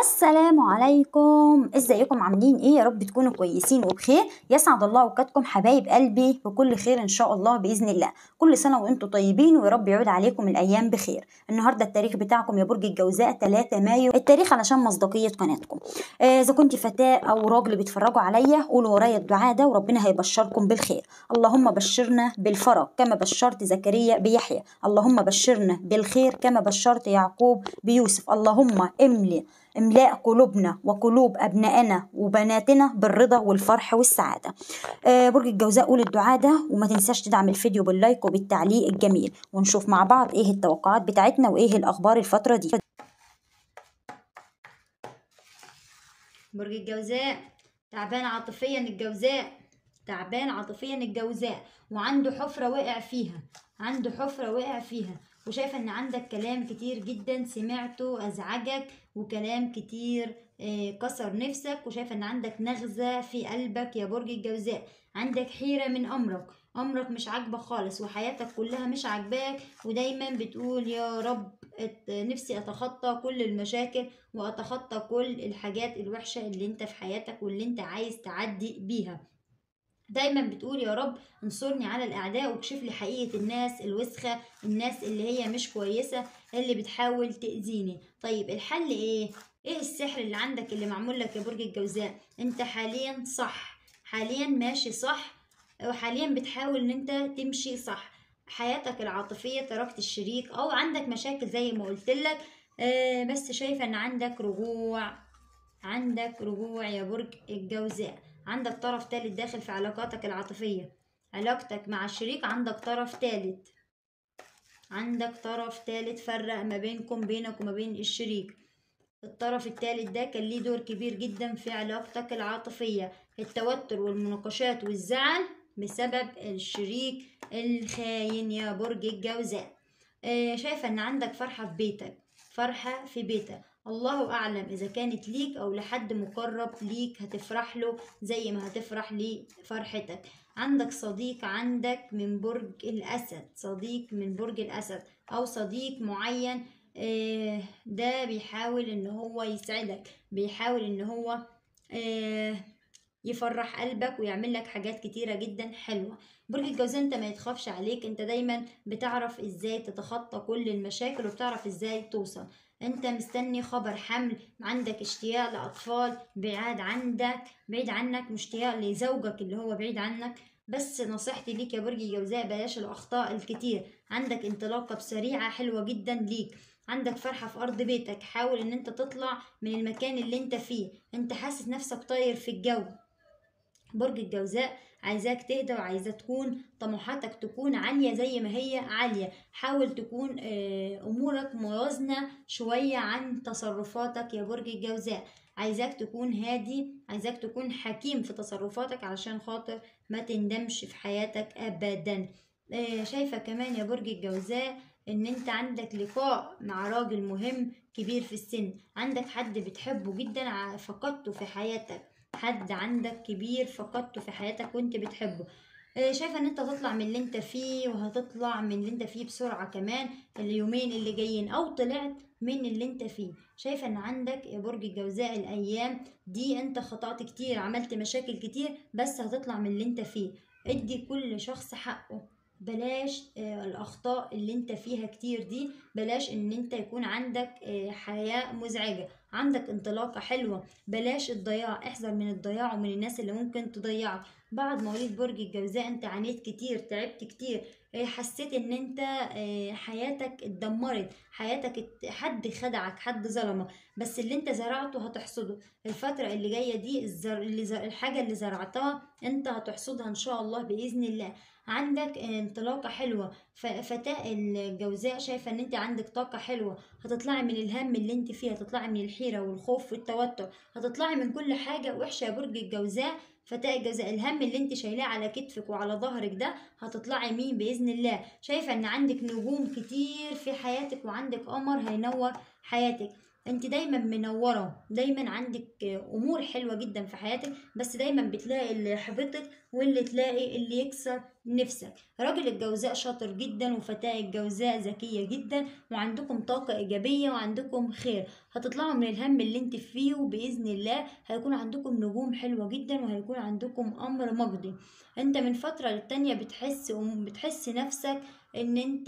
السلام عليكم ازيكم عاملين ايه يا رب تكونوا كويسين وبخير يسعد الله اوقاتكم حبايب قلبي بكل خير ان شاء الله باذن الله كل سنه وانتم طيبين ويا رب يعود عليكم الايام بخير النهارده التاريخ بتاعكم يا برج الجوزاء 3 مايو التاريخ علشان مصداقيه قناتكم آه، اذا كنت فتاه او راجل بيتفرجوا عليا قولوا ورايا الدعاء ده وربنا هيبشركم بالخير اللهم بشرنا بالفرج كما بشرت زكريا بيحيى اللهم بشرنا بالخير كما بشرت يعقوب بيوسف اللهم املي املاء قلوبنا وقلوب ابنائنا وبناتنا بالرضا والفرح والسعاده آه برج الجوزاء قول الدعاء ده وما تنساش تدعم الفيديو باللايك وبالتعليق الجميل ونشوف مع بعض ايه التوقعات بتاعتنا وايه الاخبار الفتره دي برج الجوزاء تعبان عاطفيا الجوزاء تعبان عاطفيا الجوزاء وعنده حفرة وقع فيها عنده حفرة وقع فيها وشايفة ان عندك كلام كتير جدا سمعته ازعجك وكلام كتير آه، كسر نفسك وشايفة ان عندك نغزة في قلبك يا برج الجوزاء عندك حيرة من امرك امرك مش عاجبك خالص وحياتك كلها مش عاجباك ودايما بتقول يا رب ات- نفسي اتخطى كل المشاكل واتخطى كل الحاجات الوحشة اللي انت في حياتك واللي انت عايز تعدي بيها دايما بتقول يا رب انصرني على الاعداء واكشف لي حقيقه الناس الوسخه الناس اللي هي مش كويسه اللي بتحاول تاذيني طيب الحل ايه ايه السحر اللي عندك اللي معمول لك يا برج الجوزاء انت حاليا صح حاليا ماشي صح وحاليا بتحاول ان انت تمشي صح حياتك العاطفيه تركت الشريك او عندك مشاكل زي ما قلت لك آه بس شايفه ان عندك رجوع عندك رجوع يا برج الجوزاء عندك طرف تالت داخل في علاقاتك العاطفية علاقتك مع الشريك عندك طرف تالت عندك طرف تالت فرق ما بينكم بينك وما بين الشريك الطرف التالت ده كان ليه دور كبير جدا في علاقتك العاطفية التوتر والمناقشات والزعل بسبب الشريك الخاين يا برج الجوزاء آه، شايفة ان عندك فرحة في بيتك فرحة في بيتك الله أعلم إذا كانت ليك أو لحد مقرب ليك هتفرح له زي ما هتفرح لفرحتك عندك صديق عندك من برج الأسد صديق من برج الأسد أو صديق معين آه، ده بيحاول إن هو يسعدك بيحاول إن هو آه، يفرح قلبك ويعمل لك حاجات كتيرة جدا حلوة برج الجوزاء انت ما يتخافش عليك انت دايما بتعرف ازاي تتخطى كل المشاكل وبتعرف ازاي توصل انت مستني خبر حمل عندك اشتياق لاطفال بعاد عندك بعيد عنك مشتاق لزوجك اللي هو بعيد عنك بس نصيحتي ليك يا برج الجوزاء بلاش الاخطاء الكتير عندك انطلاقه بسريعه حلوه جدا ليك عندك فرحة في أرض بيتك حاول إن أنت تطلع من المكان اللي أنت فيه أنت حاسس نفسك طاير في الجو برج الجوزاء عايزاك تهدى وعايزة تكون طموحاتك تكون عالية زي ما هي عالية حاول تكون آه، أمورك موازنة شوية عن تصرفاتك يا برج الجوزاء عايزاك تكون هادي عايزاك تكون حكيم في تصرفاتك علشان خاطر ما تندمش في حياتك أبدا آه، شايفة كمان يا برج الجوزاء ان انت عندك لقاء مع راجل مهم كبير في السن عندك حد بتحبه جدا ع- فقدته في حياتك حد عندك كبير فقدته في حياتك وانت بتحبه آه، شايفه ان انت هتطلع من اللي انت فيه وهتطلع من اللي انت فيه بسرعه كمان اليومين اللي جايين او طلعت من اللي انت فيه شايفه ان عندك يا برج الجوزاء الايام دي انت خطأت كتير عملت مشاكل كتير بس هتطلع من اللي انت فيه ادي كل شخص حقه بلاش آه، الاخطاء اللي انت فيها كتير دي بلاش ان انت يكون عندك آه، حياة مزعجة عندك انطلاقة حلوة بلاش الضياع احذر من الضياع ومن الناس اللي ممكن تضيعك بعد مواليد برج الجوزاء انت عانيت كتير تعبت كتير آه، حسيت ان انت آه، حياتك اتدمرت حياتك ات- حد خدعك حد ظلمك بس اللي انت زرعته هتحصده الفترة اللي جاية دي الزر... اللي زر... الحاجة اللي زرعتها انت هتحصدها ان شاء الله بإذن الله عندك انطلاقة حلوة ف- فتاة الجوزاء شايفة ان انت عندك طاقة حلوة هتطلعي من الهم اللي انت فيه هتطلعي من الحيرة والخوف والتوتر هتطلعي من كل حاجة وحشة يا برج الجوزاء فتاة الجوزاء الهم اللي انت شايلاه على كتفك وعلى ظهرك ده هتطلعي مين بإذن الله شايفة ان عندك نجوم كتير في حياتك وعندك قمر هينور حياتك انت دايما منوره دايما عندك امور حلوه جدا في حياتك بس دايما بتلاقي اللي يحبطك واللي تلاقي اللي يكسر نفسك راجل الجوزاء شاطر جدا وفتاة الجوزاء ذكية جدا وعندكم طاقة إيجابية وعندكم خير هتطلعوا من الهم اللي انت فيه وبإذن الله هيكون عندكم نجوم حلوة جدا وهيكون عندكم أمر مقضي انت من فترة للتانية بتحس بتحس نفسك ان انت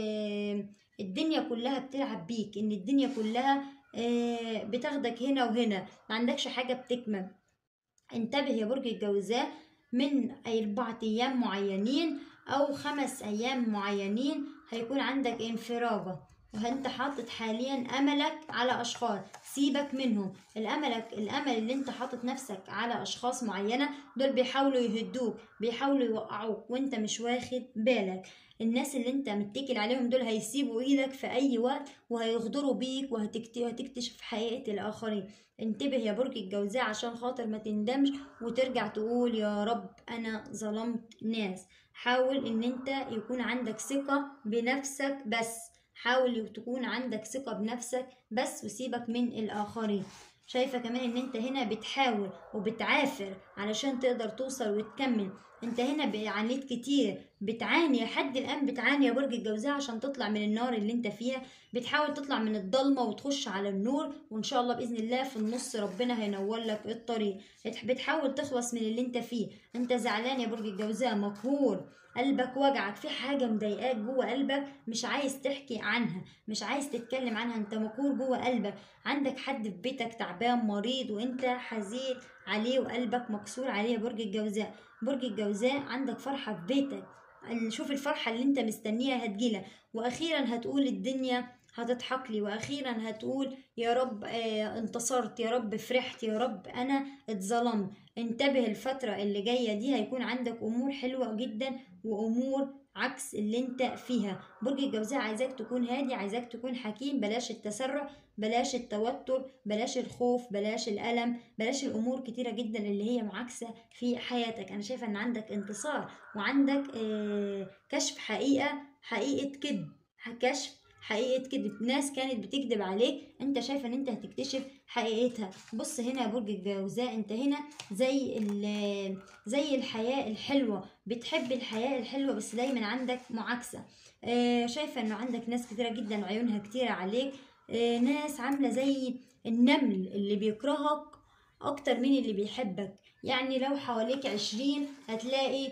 آه، الدنيا كلها بتلعب بيك ان الدنيا كلها آه، بتاخدك هنا وهنا ما عندكش حاجة بتكمل انتبه يا برج الجوزاء من أربعة أيام معينين أو خمس أيام معينين هيكون عندك انفراجة وانت حاطط حاليا املك على اشخاص سيبك منهم الاملك الامل اللي انت حاطط نفسك على اشخاص معينه دول بيحاولوا يهدوك بيحاولوا يوقعوك وانت مش واخد بالك الناس اللي انت متكل عليهم دول هيسيبوا ايدك في اي وقت وهيغدروا بيك وهتكت- وهتكتشف حقيقة الاخرين انتبه يا برج الجوزاء عشان خاطر ما تندمش وترجع تقول يا رب انا ظلمت ناس حاول ان انت يكون عندك ثقة بنفسك بس حاول تكون عندك ثقة بنفسك بس وسيبك من الآخرين شايفة كمان ان انت هنا بتحاول وبتعافر علشان تقدر توصل وتكمل انت هنا عانيت كتير بتعاني لحد الان بتعاني يا برج الجوزاء عشان تطلع من النار اللي انت فيها بتحاول تطلع من الضلمه وتخش على النور وان شاء الله باذن الله في النص ربنا هينور لك الطريق بتح- بتحاول تخلص من اللي انت فيه انت زعلان يا برج الجوزاء مقهور قلبك وجعك في حاجة مضايقاك جوه قلبك مش عايز تحكي عنها مش عايز تتكلم عنها انت مقهور جوه قلبك عندك حد في بيتك تعبان مريض وانت حزين عليه وقلبك مكسور عليه يا برج الجوزاء برج الجوزاء عندك فرحة في بيتك شوف الفرحة اللي انت مستنيها هتجيلك واخيرا هتقول الدنيا هتضحك لي واخيرا هتقول يا رب آه انتصرت يا رب فرحت يا رب انا اتظلمت انتبه الفترة اللي جاية دي هيكون عندك امور حلوة جدا وامور عكس اللي انت فيها برج الجوزاء عايزاك تكون هادي عايزاك تكون حكيم بلاش التسرع بلاش التوتر بلاش الخوف بلاش الألم بلاش الأمور كتيرة جدا اللي هي معاكسة في حياتك أنا شايفة إن عندك انتصار وعندك آه كشف حقيقة حقيقة كذب كشف حقيقة كذب ناس كانت بتكذب عليك انت شايفة ان انت هتكتشف حقيقتها بص هنا يا برج الجوزاء انت هنا زي ال- زي الحياة الحلوة بتحب الحياة الحلوة بس دايما عندك معاكسة آه، شايفة انه عندك ناس كتيرة جدا عيونها كتيرة عليك آه، ناس عاملة زي النمل اللي بيكرهك اكتر من اللي بيحبك يعني لو حواليك عشرين هتلاقي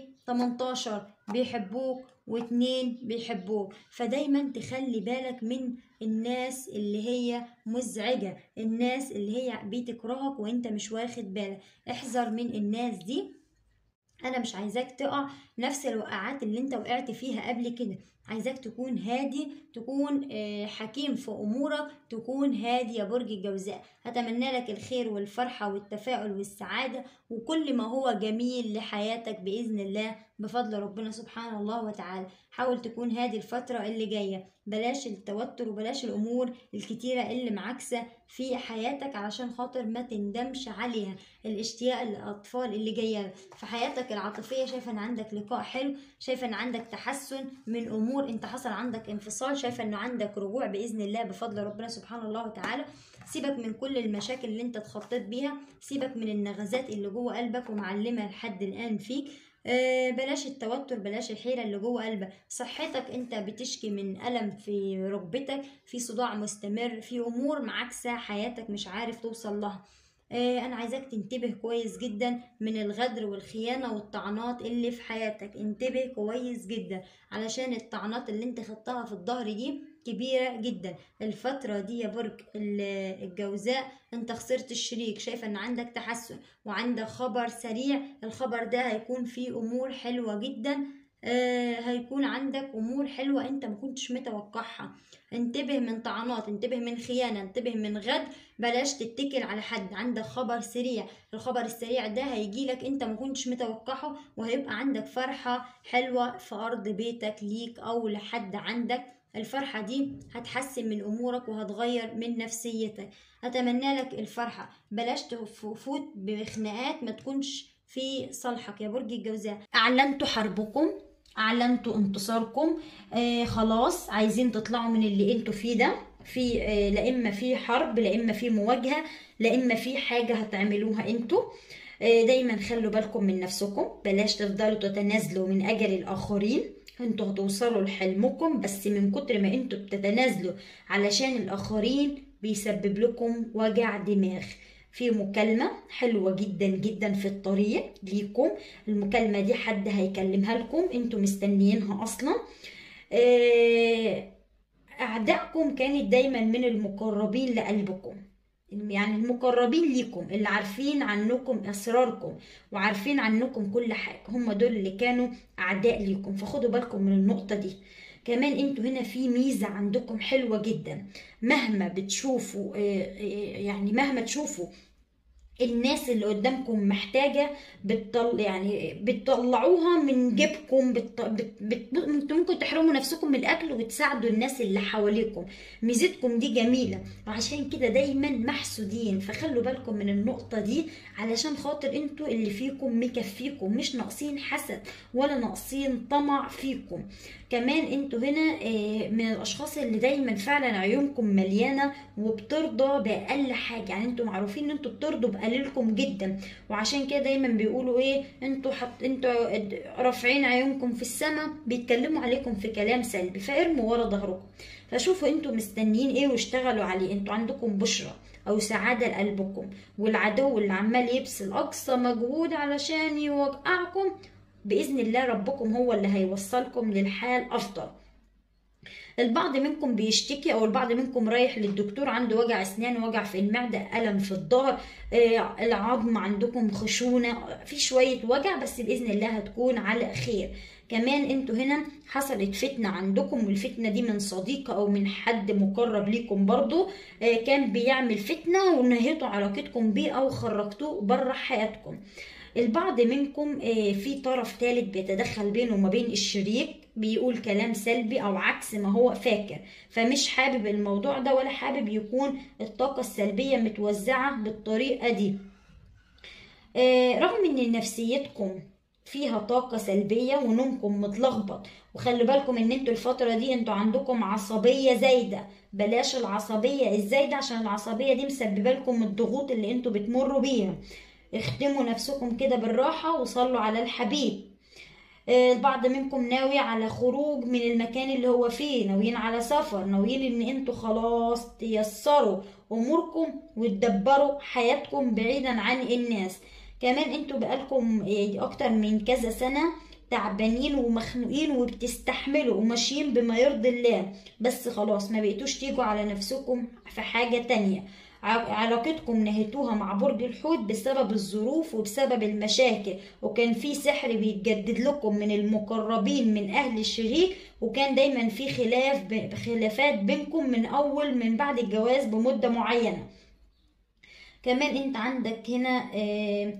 18 بيحبوك واتنين بيحبوك فدايما تخلي بالك من الناس اللي هي مزعجة الناس اللي هي بتكرهك وانت مش واخد بالك احذر من الناس دي انا مش عايزاك تقع نفس الوقعات اللي انت وقعت فيها قبل كده عايزاك تكون هادي تكون آه، حكيم في امورك تكون هادي يا برج الجوزاء هتمنى لك الخير والفرحة والتفاؤل والسعادة وكل ما هو جميل لحياتك بإذن الله بفضل ربنا سبحانه الله وتعالى حاول تكون هادي الفترة اللي جاية بلاش التوتر وبلاش الأمور الكتيرة اللي معاكسة في حياتك علشان خاطر ما تندمش عليها الاشتياق للأطفال اللي جاية في حياتك العاطفية شايفة ان عندك لقاء حلو شايفة ان عندك تحسن من أمور انت حصل عندك انفصال شايفة انه عندك رجوع بإذن الله بفضل ربنا سبحانه الله وتعالى سيبك من كل المشاكل اللي انت اتخطيت بيها سيبك من النغزات اللي جوه قلبك ومعلمة لحد الآن فيك آه، بلاش التوتر بلاش الحيرة اللي جوه قلبك صحتك انت بتشكي من ألم في ركبتك في صداع مستمر في أمور معاكسة حياتك مش عارف توصل لها آه، أنا عايزاك تنتبه كويس جدا من الغدر والخيانة والطعنات اللي في حياتك انتبه كويس جدا علشان الطعنات اللي انت خدتها في الظهر دي كبيرة جدا الفترة دي يا برج ال- الجوزاء انت خسرت الشريك شايفة ان عندك تحسن وعندك خبر سريع الخبر ده هيكون فيه امور حلوة جدا آه هيكون عندك امور حلوة انت ما كنتش متوقعها انتبه من طعنات انتبه من خيانة انتبه من غدر بلاش تتكل على حد عندك خبر سريع الخبر السريع ده هيجيلك انت ما كنتش متوقعه وهيبقى عندك فرحة حلوة في ارض بيتك ليك او لحد عندك الفرحة دي هتحسن من أمورك وهتغير من نفسيتك أتمنى لك الفرحة بلاش تفوت بخناقات ما تكونش في صالحك يا برج الجوزاء أعلنتوا حربكم أعلنتوا انتصاركم آه خلاص عايزين تطلعوا من اللي انتوا فيه ده في آه، لا اما في حرب لا اما في مواجهه لا اما في حاجه هتعملوها انتوا آه، دايما خلوا بالكم من نفسكم بلاش تفضلوا تتنازلوا من اجل الاخرين انتوا هتوصلوا لحلمكم بس من كتر ما انتوا بتتنازلوا علشان الاخرين بيسبب لكم وجع دماغ في مكالمة حلوة جدا جدا في الطريق ليكم المكالمة دي حد هيكلمها لكم انتوا مستنيينها اصلا آه، اعدائكم كانت دايما من المقربين لقلبكم يعني المقربين ليكم اللي عارفين عنكم اسراركم وعارفين عنكم كل حاجه هم دول اللي كانوا اعداء ليكم فخدوا بالكم من النقطه دي كمان انتوا هنا في ميزه عندكم حلوه جدا مهما بتشوفوا آه، آه، يعني مهما تشوفوا الناس اللي قدامكم محتاجة بتطل يعني بتطلعوها من جيبكم بت... بت... بت... انتوا ممكن تحرموا نفسكم من الأكل وتساعدوا الناس اللي حواليكم ميزتكم دي جميلة وعشان كده دايما محسودين فخلوا بالكم من النقطة دي علشان خاطر انتوا اللي فيكم مكفيكم مش ناقصين حسد ولا ناقصين طمع فيكم كمان انتوا هنا آه، من الاشخاص اللي دايما فعلا عيونكم مليانه وبترضى باقل حاجه يعني انتوا معروفين ان انتوا بترضوا بقليلكم جدا وعشان كده دايما بيقولوا ايه انتوا حط انتوا اد- رافعين عيونكم في السماء بيتكلموا عليكم في كلام سلبي فارموا ورا ظهركم فشوفوا انتوا مستنيين ايه واشتغلوا عليه انتوا عندكم بشرى او سعاده لقلبكم والعدو اللي عمال يبذل اقصى مجهود علشان يوقعكم بإذن الله ربكم هو اللي هيوصلكم للحال أفضل البعض منكم بيشتكي او البعض منكم رايح للدكتور عنده وجع اسنان وجع في المعده الم في الظهر آه، العظم عندكم خشونه في شويه وجع بس باذن الله هتكون على خير كمان انتوا هنا حصلت فتنة عندكم والفتنة دي من صديق او من حد مقرب ليكم برضو آه، كان بيعمل فتنة ونهيتوا علاقتكم بيه او خرجتوه بره حياتكم البعض منكم آه، في طرف ثالث بيتدخل بينه وما بين الشريك بيقول كلام سلبي او عكس ما هو فاكر فمش حابب الموضوع ده ولا حابب يكون الطاقة السلبية متوزعة بالطريقة دي آه، رغم ان نفسيتكم فيها طاقة سلبية ونومكم متلخبط وخلوا بالكم ان انتوا الفترة دي انتوا عندكم عصبية زايدة بلاش العصبية الزايدة عشان العصبية دي مسببة لكم الضغوط اللي انتوا بتمروا بيها اختموا نفسكم كده بالراحة وصلوا على الحبيب آه، البعض منكم ناوي على خروج من المكان اللي هو فيه ناويين على سفر ناويين ان انتوا خلاص تيسروا اموركم وتدبروا حياتكم بعيدا عن الناس كمان انتوا بقالكم آه، اكتر من كذا سنة تعبانين ومخنوقين وبتستحملوا وماشيين بما يرضي الله بس خلاص ما بقيتوش تيجوا على نفسكم في حاجة تانية ع- علاقتكم نهيتوها مع برج الحوت بسبب الظروف وبسبب المشاكل وكان في سحر بيتجدد لكم من المقربين من اهل الشريك وكان دايما في خلاف ب- خلافات بينكم من اول من بعد الجواز بمدة معينة كمان انت عندك هنا آه،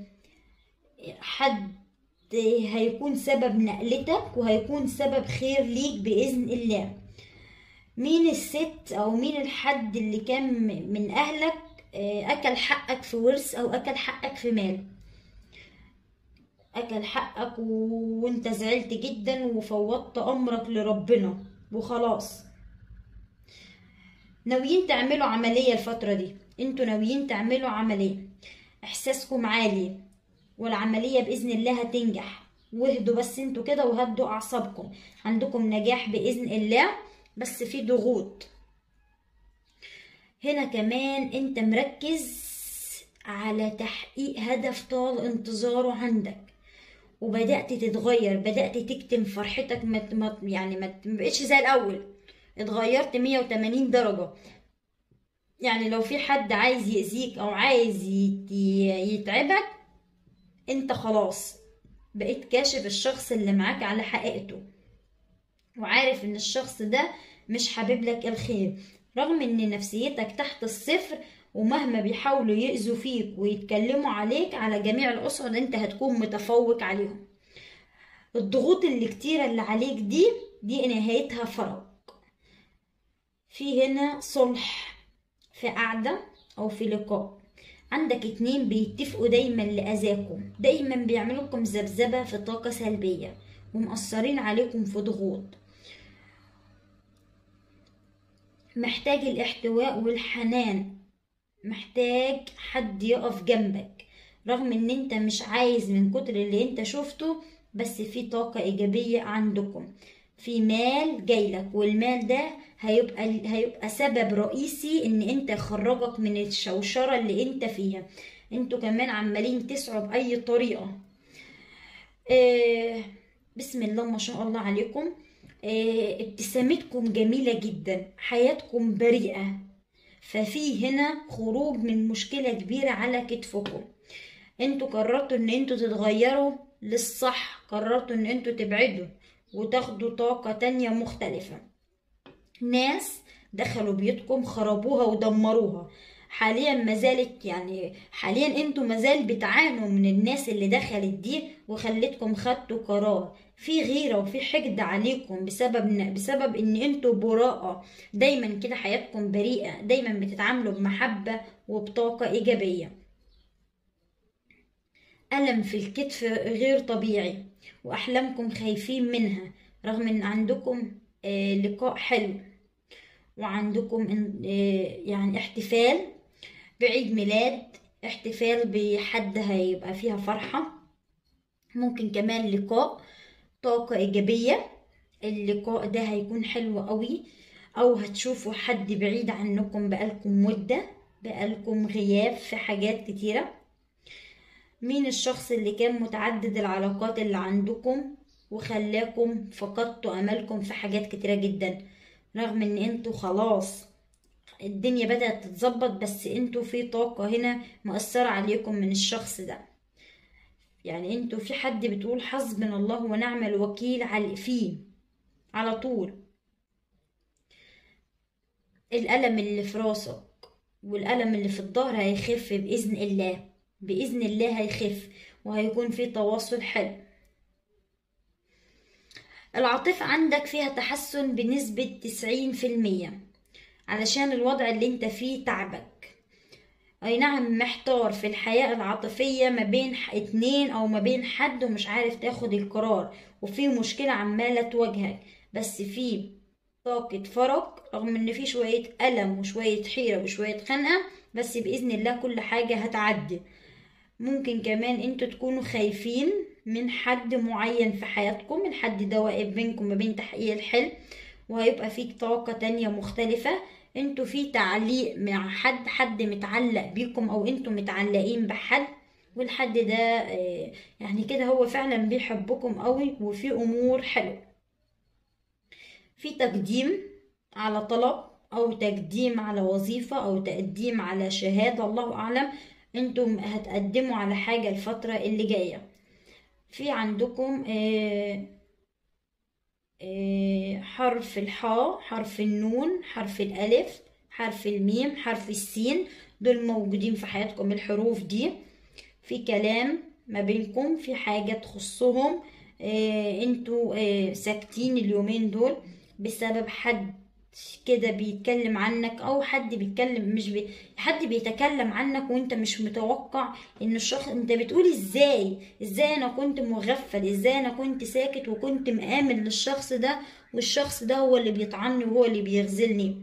حد هيكون سبب نقلتك وهيكون سبب خير ليك بإذن الله مين الست او مين الحد اللي كان من اهلك آه، اكل حقك في ورث او اكل حقك في مال اكل حقك و- وانت زعلت جدا وفوضت امرك لربنا وخلاص ناويين تعملوا عملية الفترة دي انتوا ناويين تعملوا عملية احساسكم عالي والعملية بإذن الله هتنجح واهدوا بس انتوا كده وهدوا اعصابكم عندكم نجاح بإذن الله بس في ضغوط هنا كمان انت مركز على تحقيق هدف طال انتظاره عندك وبدأت تتغير بدأت تكتم فرحتك ما ما- يعني ما ما بقتش زي الأول اتغيرت 180 درجة يعني لو في حد عايز يأذيك أو عايز يت- يتعبك انت خلاص بقيت كاشف الشخص اللي معاك على حقيقته وعارف ان الشخص ده مش حابب لك الخير رغم ان نفسيتك تحت الصفر ومهما بيحاولوا يأذوا فيك ويتكلموا عليك على جميع الأسر انت هتكون متفوق عليهم الضغوط اللي كتيرة اللي عليك دي دي نهايتها فرج في هنا صلح في قعدة أو في لقاء عندك اتنين بيتفقوا دايما لأذاكم دايما بيعملوا لكم ذبذبة في طاقة سلبية ومأثرين عليكم في ضغوط محتاج الاحتواء والحنان محتاج حد يقف جنبك رغم ان انت مش عايز من كتر اللي انت شفته بس في طاقة ايجابية عندكم في مال جايلك والمال ده هيبقى هيبقى سبب رئيسي ان انت يخرجك من الشوشرة اللي انت فيها انتوا كمان عمالين تسعوا بأي طريقة آه بسم الله ما شاء الله عليكم آه ابتسامتكم جميلة جدا حياتكم بريئة ففي هنا خروج من مشكلة كبيرة على كتفكم انتوا قررتوا ان انتوا تتغيروا للصح قررتوا ان انتوا تبعدوا وتاخدوا طاقة تانية مختلفة ناس دخلوا بيوتكم خربوها ودمروها حاليا ما زالت يعني حاليا انتوا مازال بتعانوا من الناس اللي دخلت دي وخلتكم خدتوا قرار في غيرة وفي حقد عليكم بسبب بسبب ان انتوا براءة دايما كده حياتكم بريئة دايما بتتعاملوا بمحبة وبطاقة ايجابية ألم في الكتف غير طبيعي وأحلامكم خايفين منها رغم ان عندكم آه لقاء حلو وعندكم آه يعني احتفال بعيد ميلاد احتفال بحد هيبقى فيها فرحة ممكن كمان لقاء طاقة إيجابية اللقاء ده هيكون حلو قوي أو هتشوفوا حد بعيد عنكم بقالكم مدة بقالكم غياب في حاجات كتيرة مين الشخص اللي كان متعدد العلاقات اللي عندكم وخلاكم فقدتوا أملكم في حاجات كتيرة جدا رغم ان انتوا خلاص الدنيا بدأت تتظبط بس انتوا في طاقة هنا مؤثرة عليكم من الشخص ده يعني انتوا في حد بتقول حسبنا الله ونعم الوكيل على فيه على طول الألم اللي في راسك والألم اللي في الظهر هيخف بإذن الله بإذن الله هيخف وهيكون في تواصل حلو العاطفة عندك فيها تحسن بنسبة تسعين في المية علشان الوضع اللي انت فيه تعبك اي نعم محتار في الحياة العاطفية ما بين اتنين او ما بين حد ومش عارف تاخد القرار وفي مشكلة عمالة تواجهك بس في طاقة فرج رغم ان في شوية ألم وشوية حيرة وشوية خنقة بس بإذن الله كل حاجة هتعدي ممكن كمان انتوا تكونوا خايفين من حد معين في حياتكم الحد ده واقف بينكم ما بين تحقيق الحلم وهيبقى فيك طاقة تانية مختلفة انتوا في تعليق مع حد حد متعلق بيكم او انتوا متعلقين بحد والحد ده يعني كده هو فعلا بيحبكم قوي وفي امور حلوة في تقديم على طلب او تقديم على وظيفة او تقديم على شهادة الله اعلم انتم هتقدموا على حاجة الفترة اللي جاية في عندكم آه آه حرف الحاء حرف النون حرف الألف حرف الميم حرف السين دول موجودين في حياتكم الحروف دي في كلام ما بينكم في حاجة تخصهم آه انتوا آه ساكتين اليومين دول بسبب حد كده بيتكلم عنك او حد بيتكلم مش بي... حد بيتكلم عنك وانت مش متوقع ان الشخص انت بتقول ازاي ازاي انا كنت مغفل ازاي انا كنت ساكت وكنت مآمن للشخص ده والشخص ده هو اللي بيطعني وهو اللي بيغزلني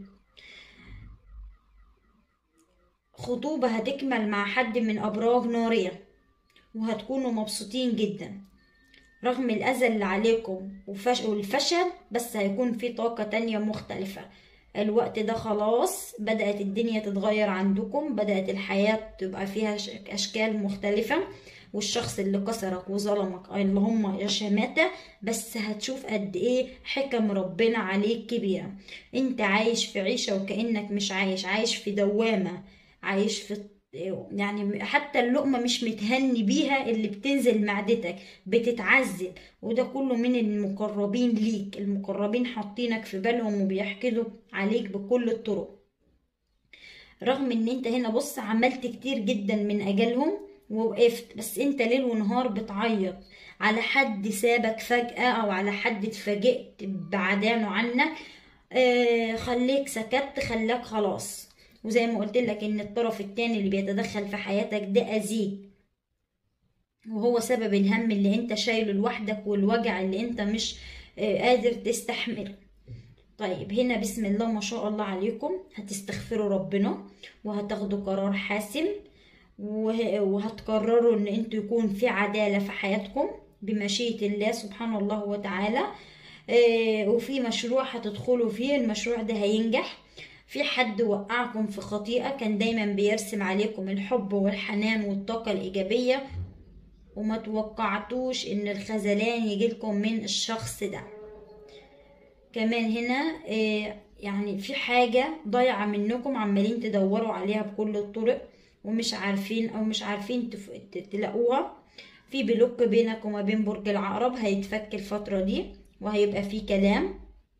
خطوبة هتكمل مع حد من أبراج نارية وهتكونوا مبسوطين جدا رغم الأذى اللي عليكم والفشل بس هيكون في طاقة تانية مختلفة الوقت ده خلاص بدأت الدنيا تتغير عندكم بدأت الحياة تبقى فيها أشكال مختلفة والشخص اللي كسرك وظلمك اللي هم يا شماتة بس هتشوف قد ايه حكم ربنا عليك كبيرة انت عايش في عيشة وكأنك مش عايش عايش في دوامة عايش في يعني حتى اللقمة مش متهني بيها اللي بتنزل معدتك بتتعذب وده كله من المقربين ليك المقربين حاطينك في بالهم وبيحكدوا عليك بكل الطرق رغم ان انت هنا بص عملت كتير جدا من اجلهم ووقفت بس انت ليل ونهار بتعيط على حد سابك فجأة او على حد اتفاجئت بعدانه عنك آه خليك سكت خلاك خلاص وزي ما قلت لك ان الطرف التاني اللي بيتدخل في حياتك ده اذيك وهو سبب الهم اللي انت شايله لوحدك والوجع اللي انت مش قادر تستحمله طيب هنا بسم الله ما شاء الله عليكم هتستغفروا ربنا وهتاخدوا قرار حاسم وه- وهتقرروا ان انتوا يكون في عدالة في حياتكم بمشيئة الله سبحانه الله وتعالى آه، وفي مشروع هتدخلوا فيه المشروع ده هينجح في حد وقعكم في خطيئة كان دايما بيرسم عليكم الحب والحنان والطاقة الإيجابية وما توقعتوش ان الخذلان يجيلكم من الشخص ده كمان هنا آه، يعني في حاجة ضايعة منكم عمالين تدوروا عليها بكل الطرق ومش عارفين او مش عارفين تف- ت- تلاقوها في بلوك بينك وما بين برج العقرب هيتفك الفترة دي وهيبقى في كلام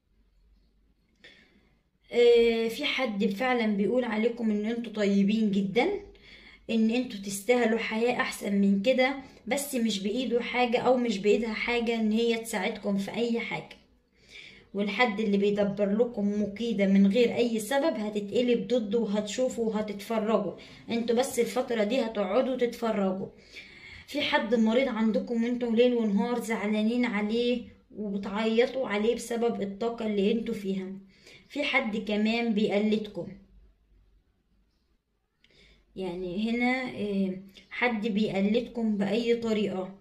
آه، في حد فعلا بيقول عليكم ان انتوا طيبين جدا ان انتوا تستاهلوا حياة احسن من كده بس مش بايده حاجة او مش بايدها حاجة ان هي تساعدكم في اي حاجة والحد اللي بيدبر لكم مكيدة من غير اي سبب هتتقلب ضده وهتشوفوا وهتتفرجوا انتوا بس الفترة دي هتقعدوا تتفرجوا في حد مريض عندكم وانتوا ليل ونهار زعلانين عليه وبتعيطوا عليه بسبب الطاقة اللي انتوا فيها في حد كمان بيقلدكم يعني هنا آه، حد بيقلدكم بأي طريقة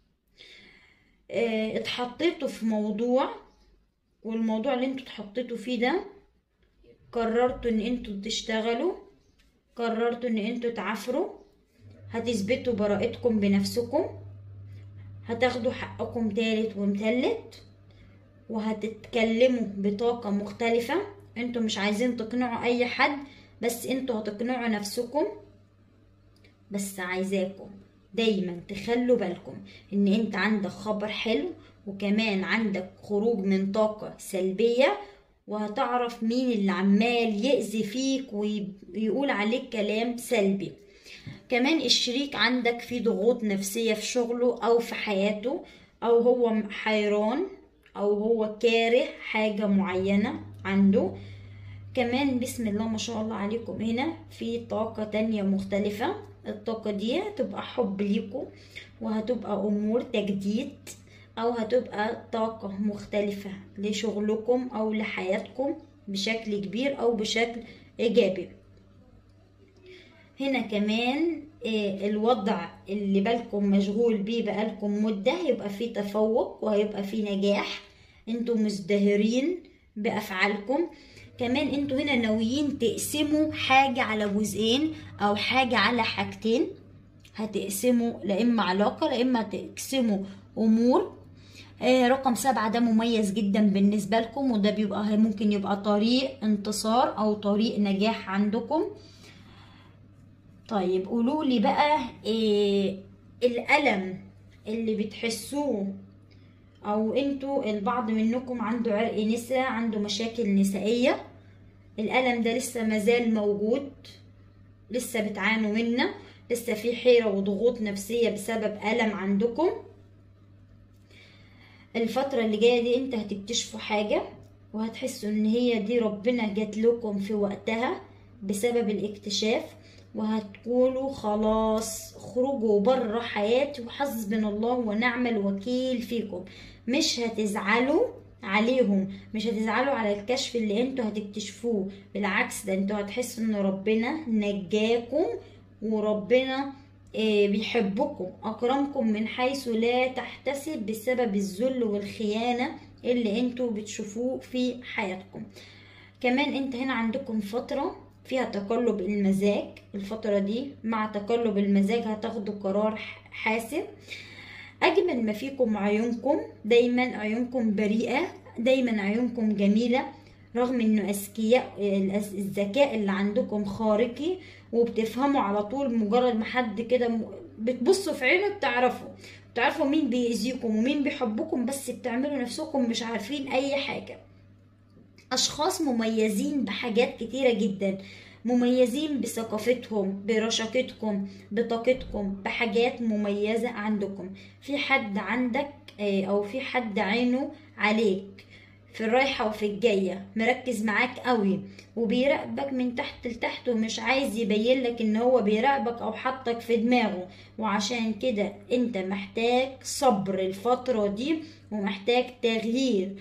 آه، اتحطيتوا في موضوع والموضوع اللي انتوا اتحطيتوا فيه ده قررتوا ان انتوا تشتغلوا قررتوا ان انتوا تعافروا هتثبتوا براءتكم بنفسكم هتاخدوا حقكم تالت ومتلت وهتتكلموا بطاقة مختلفة انتوا مش عايزين تقنعوا اي حد بس انتوا هتقنعوا نفسكم بس عايزاكم دايما تخلوا بالكم ان انت عندك خبر حلو وكمان عندك خروج من طاقة سلبية وهتعرف مين اللي عمال يأذي فيك ويقول عليك كلام سلبي كمان الشريك عندك فيه ضغوط نفسية في شغله أو في حياته أو هو حيران أو هو كاره حاجة معينة عنده كمان بسم الله ما شاء الله عليكم هنا في طاقة تانية مختلفة الطاقة دي هتبقى حب ليكم وهتبقى أمور تجديد أو هتبقى طاقة مختلفة لشغلكم أو لحياتكم بشكل كبير أو بشكل إيجابي هنا كمان آه، الوضع اللي بالكم مشغول بيه بقالكم مدة هيبقى فيه تفوق وهيبقى فيه نجاح انتوا مزدهرين بأفعالكم كمان انتوا هنا ناويين تقسموا حاجة على جزئين او حاجة على حاجتين هتقسموا لا اما علاقة لا اما تقسموا امور آه، رقم سبعة ده مميز جدا بالنسبة لكم وده بيبقى ممكن يبقى طريق انتصار او طريق نجاح عندكم طيب قولوا لي بقى إيه الألم اللي بتحسوه او انتوا البعض منكم عنده عرق نسا عنده مشاكل نسائية الألم ده لسه مازال موجود لسه بتعانوا منه لسه في حيرة وضغوط نفسية بسبب ألم عندكم الفترة اللي جاية دي انت هتكتشفوا حاجة وهتحسوا ان هي دي ربنا جات لكم في وقتها بسبب الاكتشاف وهتقولوا خلاص خرجوا بره حياتي وحسبنا الله ونعم الوكيل فيكم مش هتزعلوا عليهم مش هتزعلوا على الكشف اللي انتوا هتكتشفوه بالعكس ده انتوا هتحسوا ان ربنا نجاكم وربنا آه، بيحبكم أكرمكم من حيث لا تحتسب بسبب الذل والخيانة اللي انتوا بتشوفوه في حياتكم كمان انت هنا عندكم فترة فيها تقلب المزاج الفترة دي مع تقلب المزاج هتاخدوا قرار ح- حاسم أجمل ما فيكم عيونكم دايما عيونكم بريئة دايما عيونكم جميلة رغم انه اذكياء الأس- الذكاء اللي عندكم خارقي وبتفهموا على طول مجرد ما حد كده م- بتبصوا في عينه بتعرفوا بتعرفوا مين بيأذيكم ومين بيحبكم بس بتعملوا نفسكم مش عارفين اي حاجة اشخاص مميزين بحاجات كتيرة جدا مميزين بثقافتهم برشاقتكم بطاقتكم بحاجات مميزة عندكم في حد عندك آه، او في حد عينه عليك في الرايحة وفي الجاية مركز معاك قوي وبيراقبك من تحت لتحت ومش عايز يبين لك ان هو بيراقبك او حطك في دماغه وعشان كده انت محتاج صبر الفترة دي ومحتاج تغيير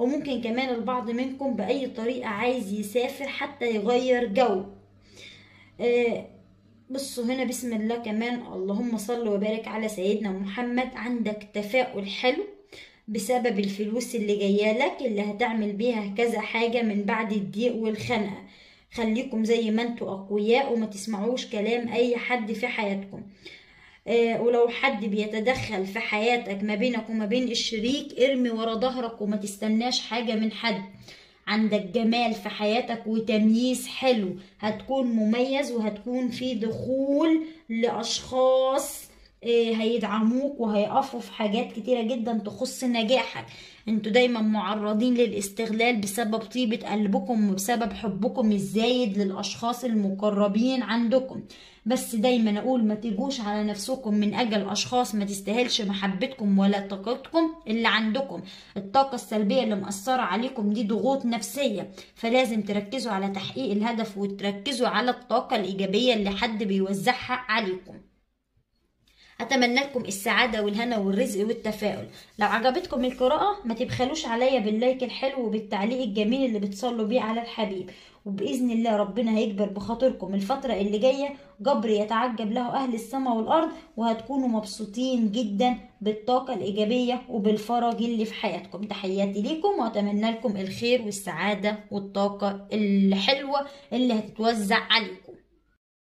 او ممكن كمان البعض منكم باي طريقه عايز يسافر حتى يغير جو آه، بصوا هنا بسم الله كمان اللهم صل وبارك على سيدنا محمد عندك تفاؤل حلو بسبب الفلوس اللي جايه لك اللي هتعمل بيها كذا حاجه من بعد الضيق والخنقه خليكم زي ما انتوا اقوياء وما تسمعوش كلام اي حد في حياتكم آه، ولو حد بيتدخل في حياتك ما بينك وما بين الشريك ارمي ورا ظهرك وما تستناش حاجة من حد عندك جمال في حياتك وتمييز حلو هتكون مميز وهتكون في دخول لأشخاص آه، هيدعموك وهيقفوا في حاجات كتيرة جدا تخص نجاحك انتوا دايما معرضين للاستغلال بسبب طيبة قلبكم وبسبب حبكم الزايد للأشخاص المقربين عندكم بس دايما اقول ما تيجوش على نفسكم من اجل اشخاص ما تستاهلش محبتكم ولا طاقتكم اللي عندكم الطاقة السلبية اللي مأثرة عليكم دي ضغوط نفسية فلازم تركزوا على تحقيق الهدف وتركزوا على الطاقة الإيجابية اللي حد بيوزعها عليكم اتمنى لكم السعاده والهنا والرزق والتفاؤل لو عجبتكم القراءه ما تبخلوش عليا باللايك الحلو وبالتعليق الجميل اللي بتصلوا بيه على الحبيب وباذن الله ربنا هيجبر بخاطركم الفتره اللي جايه جبر يتعجب له اهل السماء والارض وهتكونوا مبسوطين جدا بالطاقه الايجابيه وبالفرج اللي في حياتكم تحياتي ليكم واتمنى لكم الخير والسعاده والطاقه الحلوه اللي هتتوزع عليكم